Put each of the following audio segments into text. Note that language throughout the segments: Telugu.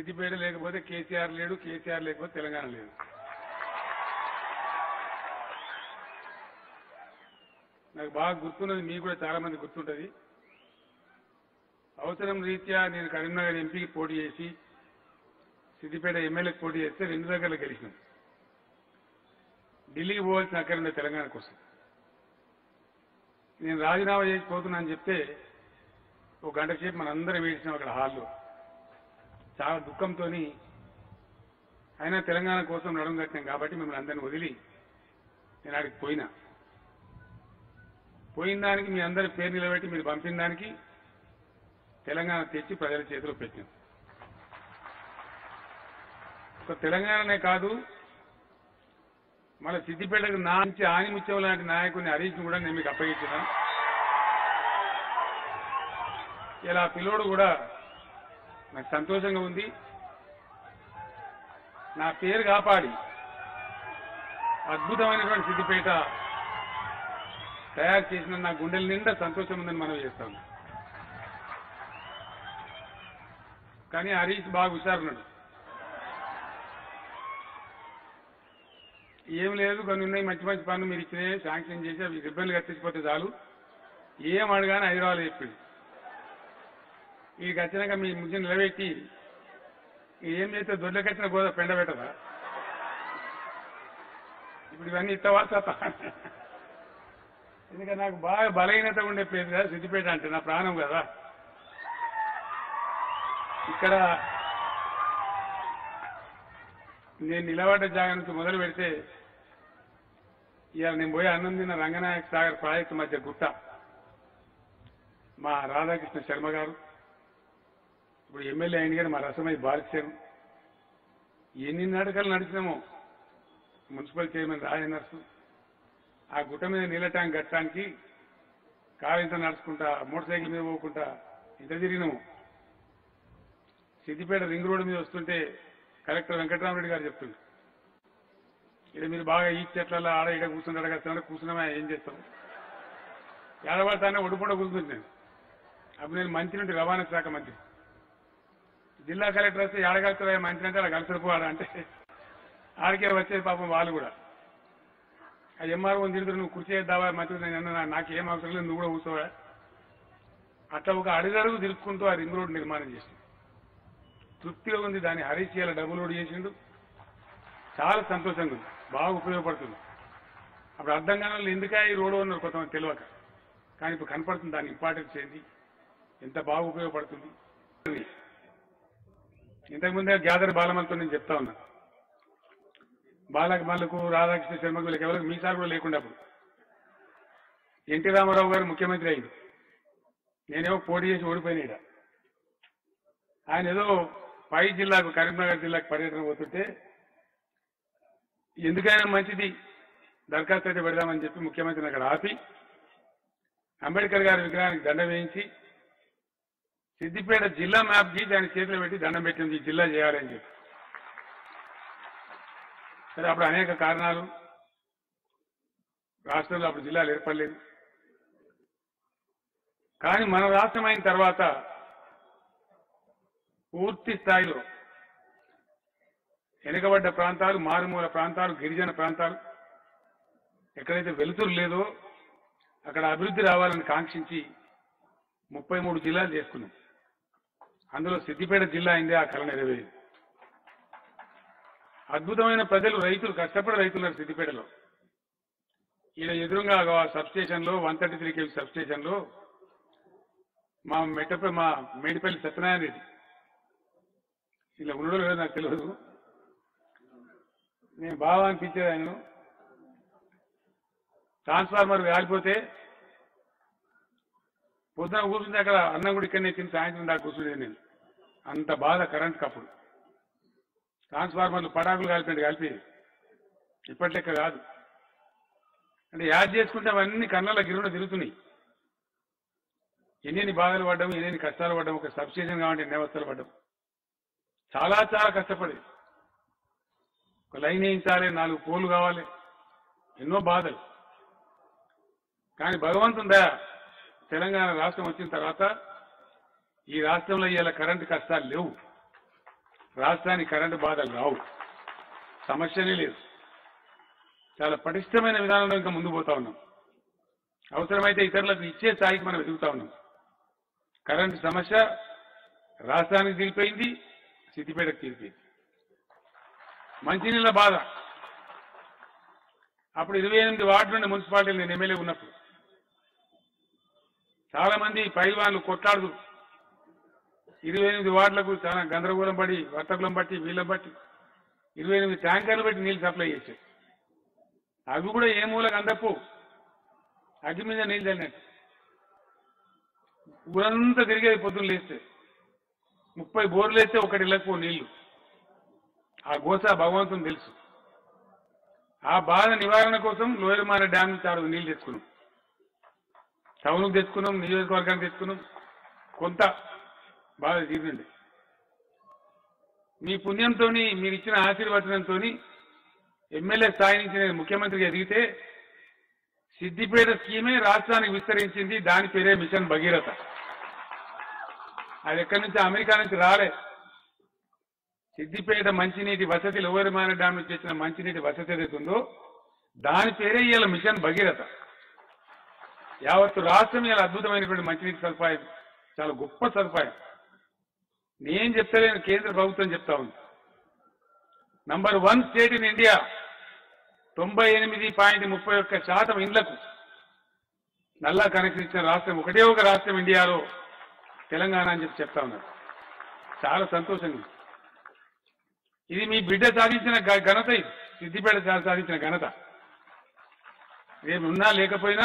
సిద్దిపేట లేకపోతే కేసీఆర్ లేడు కేసీఆర్ లేకపోతే తెలంగాణ లేదు నాకు బాగా గుర్తున్నది మీకు కూడా చాలా మంది గుర్తుంటది అవసరం రీత్యా నేను కరీంనగర్ ఎంపీకి పోటీ చేసి సిద్దిపేట ఎమ్మెల్యేకి పోటీ చేస్తే రెండు దగ్గరలో గెలిచినాం ఢిల్లీకి పోవాల్సిన అక్కడ ఉండే తెలంగాణ కోసం నేను రాజీనామా చేసి పోతున్నా అని చెప్తే ఒక గంట సేపు మనందరం వేసినాం అక్కడ హాల్లో చాలా దుఃఖంతో అయినా తెలంగాణ కోసం నడుం కట్టినాం కాబట్టి మిమ్మల్ని అందరిని వదిలి నేను అక్కడికి పోయినా పోయిన దానికి మీ అందరి పేరు నిలబెట్టి మీరు పంపిన దానికి తెలంగాణ తెచ్చి ప్రజల చేతిలో పెట్టాం ఒక తెలంగాణనే కాదు మన సిద్దిపేటకు నా నుంచి ఆనిముత్యం లాంటి నాయకుని హరీష్ని కూడా నేను మీకు అప్పగించిన ఇలా ఆ పిల్లోడు కూడా నాకు సంతోషంగా ఉంది నా పేరు కాపాడి అద్భుతమైనటువంటి సిద్దిపేట తయారు చేసిన నా గుండెల నిండా సంతోషం ఉందని మనం చేస్తాం కానీ హరీష్ బాగా హుషారున్నాడు ఏం లేదు కొన్ని ఉన్నాయి మంచి మంచి పనులు మీరు ఇచ్చినాయి శాంక్షన్ చేసి అవి రిబ్బన్లు కట్టించిపోతే చాలు ఏం అడగానే హైదరాబాద్ చెప్పింది వీడికి వచ్చినాక మీ ముద్దు నిలబెట్టి ఏం చేస్తే దొడ్ల కట్టిన గోద పెండ పెట్టదా ఇప్పుడు ఇవన్నీ ఇస్తావా సత్తా ఎందుకంటే నాకు బాగా బలహీనత ఉండే ప్లేస్ కదా సిద్దిపేట అంటే నా ప్రాణం కదా ఇక్కడ నేను నిలబడ్డ జాగా నుంచి మొదలు పెడితే ఇవాళ నేను పోయి అన్నం తిన్న రంగనాయక సాగర్ ప్రాజెక్టు మధ్య గుట్ట మా రాధాకృష్ణ శర్మ గారు ఇప్పుడు ఎమ్మెల్యే అయిన గారు మా రసమై బాలకిశారు ఎన్ని నడకలు నడిచినామో మున్సిపల్ చైర్మన్ రాజనర్సు ఆ గుట్ట మీద నీళ్ళ ట్యాంక్ కట్టడానికి కారు ఇంత నడుచుకుంటా మోటార్ సైకిల్ మీద పోకుండా ఇంత తిరిగినాము సిద్దిపేట రింగ్ రోడ్డు మీద వస్తుంటే కలెక్టర్ వెంకటరామరెడ్డి గారు చెప్తుండ్రు ఇక్కడ మీరు బాగా ఈ చెట్లలో ఆడ ఇక్కడ కూర్చుంటాడు కదా కూర్చున్నామా ఏం చేస్తాం ఏడబడతానే ఒడిపూట కూర్చుంది నేను అప్పుడు నేను మంత్రి నుండి రవాణా శాఖ మంత్రి జిల్లా కలెక్టర్ వస్తే ఏడగలుగుతారా మంత్రి అంటే అలా కలుసుకుపోవాలా అంటే ఆడికే వచ్చేది పాపం వాళ్ళు కూడా ఆ ఎంఆర్ఓ తిరుగుతారు నువ్వు కుర్చీ చేద్దావా మంత్రి నేను అన్నా, నాకేం అవసరం లేదు నువ్వు కూడా కూర్చోవా అట్లా ఒక అడుగడుగు తిరుక్కుంటూ ఆ రింగ్ రోడ్ నిర్మాణం చేసింది తృప్తిగా ఉంది దాన్ని హరీష్ ఇలా డబుల్ లోడ్ చేసిండు చాలా సంతోషంగా ఉంది బాగా ఉపయోగపడుతుంది అప్పుడు అర్థం కాని వాళ్ళు ఎందుకా ఈ రోడ్డు ఉన్నారు కొంతమంది తెలియక కానీ ఇప్పుడు కనపడుతుంది దాని ఇంపార్టెన్స్ ఏంది ఎంత బాగా ఉపయోగపడుతుంది ఇంతకుముందే గ్యాదర్ బాలమలతో నేను చెప్తా ఉన్నా బాలక మల్లకు రాధాకృష్ణ శర్మకు వీళ్ళకి ఎవరికి మీసాలు కూడా లేకుండా అప్పుడు ఎన్టీ రామారావు గారు ముఖ్యమంత్రి అయింది నేనేమో పోటీ చేసి ఓడిపోయినా ఈడ. ఆయన ఏదో పై జిల్లాకు కరీంనగర్ జిల్లాకు పర్యటన పోతుంటే ఎందుకైనా మంచిది దరఖాస్తు అయితే పెడదామని చెప్పి ముఖ్యమంత్రిని అక్కడ ఆపి అంబేద్కర్ గారి విగ్రహానికి దండ వేయించి సిద్దిపేట జిల్లా మ్యాప్ గీసి ఆయన చేతిలో పెట్టి దండం పెట్టింది ఈ జిల్లా చేయాలని చెప్పి సరే అప్పుడు అనేక కారణాలు రాష్ట్రంలో అప్పుడు జిల్లాలు ఏర్పడలేదు కానీ మన రాష్ట్రం అయిన తర్వాత పూర్తి స్థాయిలో వెనుకబడ్డ ప్రాంతాలు మారుమూల ప్రాంతాలు గిరిజన ప్రాంతాలు ఎక్కడైతే వెలుతురు లేదో అక్కడ అభివృద్ధి రావాలని కాంక్షించి ముప్పై మూడు జిల్లాలు చేసుకున్నాం అందులో సిద్దిపేట జిల్లా అయింది ఆ కళ నెరవేరింది అద్భుతమైన ప్రజలు రైతులు కష్టపడి రైతులు ఉన్నారు సిద్దిపేటలో ఈయన ఎదురుగా సబ్ స్టేషన్ లో one thirty three KV sub station లో మా మెట్టపై మా మేడిపల్లి సత్యనారాయణ రెడ్డి ఇలా ఉండడం లేదో నాకు తెలియదు నేను బాగా అనిపించేది ఆయన ట్రాన్స్ఫార్మర్ కాలిపోతే పొద్దున కూర్చుంటే అక్కడ అన్నం కూడా ఇక్కడనే తిని సాయంత్రం దాకా కూర్చునేది నేను అంత బాధ కరెంట్ కప్పుడు ట్రాన్స్ఫార్మర్లు పటాకులు కాలిపోయింది కలిపి ఇప్పటి లెక్క కాదు అంటే యాడ్ చేసుకుంటే అవన్నీ కళ్ళ గిరున తిరుగుతున్నాయి ఎన్ని బాధలు పడ్డాము ఎన్ని కష్టాలు పడ్డాము ఒక సబ్స్టేషన్ కావాలంటే ఎన్ని అవస్థలు పడ్డాం చాలా చాలా కష్టపడి ఒక లైన్ వేయించాలి నాలుగు పోలు కావాలి ఎన్నో బాధలు కానీ భగవంతుందా తెలంగాణ రాష్ట్రం వచ్చిన తర్వాత ఈ రాష్ట్రంలో ఇవాళ కరెంటు కష్టాలు లేవు రాష్ట్రానికి కరెంటు బాధలు రావు సమస్యనే లేదు చాలా పటిష్టమైన విధానంలో ఇంకా ముందు పోతా ఉన్నాం అవసరమైతే ఇతరులకు ఇచ్చే స్థాయికి మనం ఎదుగుతా ఉన్నాం కరెంటు సమస్య రాష్ట్రానికి తీరిపోయింది సిద్దిపేటకు తీరిపోయింది మంచినీళ్ళ బాధ అప్పుడు ఇరవై ఎనిమిది వార్డు నుండి మున్సిపాలిటీలు నేను ఎమ్మెల్యే ఉన్నప్పుడు చాలా మంది పైవాన్లు కొట్లాడుతూ ఇరవై ఎనిమిది వార్డులకు చాలా గందరగోళం పడి వర్తకులం బట్టి వీళ్ళని బట్టి ఇరవై ఎనిమిది ట్యాంకర్లు పెట్టి నీళ్లు సప్లై చేశారు అవి కూడా ఏ మూలకు అందపు అగ్గి మీద నీళ్ళు చల్లినట్టు ఊరంతా తిరిగేది పొద్దున్న లేస్తే ముప్పై బోర్లు వేస్తే ఒకటి ఇళ్ళకు నీళ్లు ఆ గోస భగవంతుని తెలుసు ఆ బాధ నివారణ కోసం లోయరమాన డ్యామ్ నుంచి ఆరు నీళ్లు తెచ్చుకున్నాం టౌన్కు తెచ్చుకున్నాం నియోజకవర్గానికి తెచ్చుకున్నాం కొంత బాధ తీరింది మీ పుణ్యంతో మీరు ఇచ్చిన ఆశీర్వచనంతో ఎమ్మెల్యే స్థాయి నుంచి నేను ముఖ్యమంత్రిగా ఎదిగితే సిద్దిపేట స్కీమే రాష్ట్రానికి విస్తరించింది దాని పేరే మిషన్ భగీరథ అది ఎక్కడి నుంచి అమెరికా నుంచి రాలే సిద్దిపేట మంచినీటి వసతి లోవరిమాన డ్యామ్ నుంచి వచ్చిన మంచినీటి వసతి ఏదైతే ఉందో దాని పేరే ఇవాళ మిషన్ భగీరథ యావత్తు రాష్ట్రం ఇలా అద్భుతమైనటువంటి మంచినీటి సదుపాయం చాలా గొప్ప సదుపాయం నేను చెప్తలేను కేంద్ర ప్రభుత్వం చెప్తా ఉంది number one state in India తొంభై ఎనిమిది పాయింట్ ముప్పై ఒక్క శాతం ఇండ్లకు నల్లా కనెక్షన్ ఇచ్చిన రాష్ట్రం ఒకటే ఒక రాష్ట్రం ఇండియాలో తెలంగాణ అని చెప్పి చెప్తా ఉన్నారు చాలా సంతోషంగా ఉంది. ఇది మీ బిడ్డ సాధించిన గ- ఘనత ఇది సిద్దిపేట సా- సాధించిన ఘనత రేపు ఉన్నా లేకపోయినా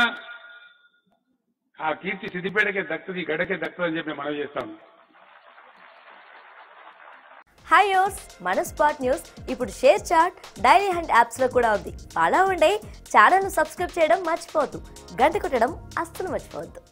ఆ కీర్తి సిద్దిపేటకే దక్కుది గడకే దక్కుతుంది అని చెప్పి నేను మనవి చేస్తాను హాయ్ యోస్ మన స్పాట్ న్యూస్ ఇప్పుడు షేర్ చాట్ డైలీ హండ్ యాప్స్లో కూడా ఉంది అలా ఉండే ఛానల్ను సబ్స్క్రైబ్ చేయడం మర్చిపోవద్దు గంట కొట్టడం అస్సలు మర్చిపోవద్దు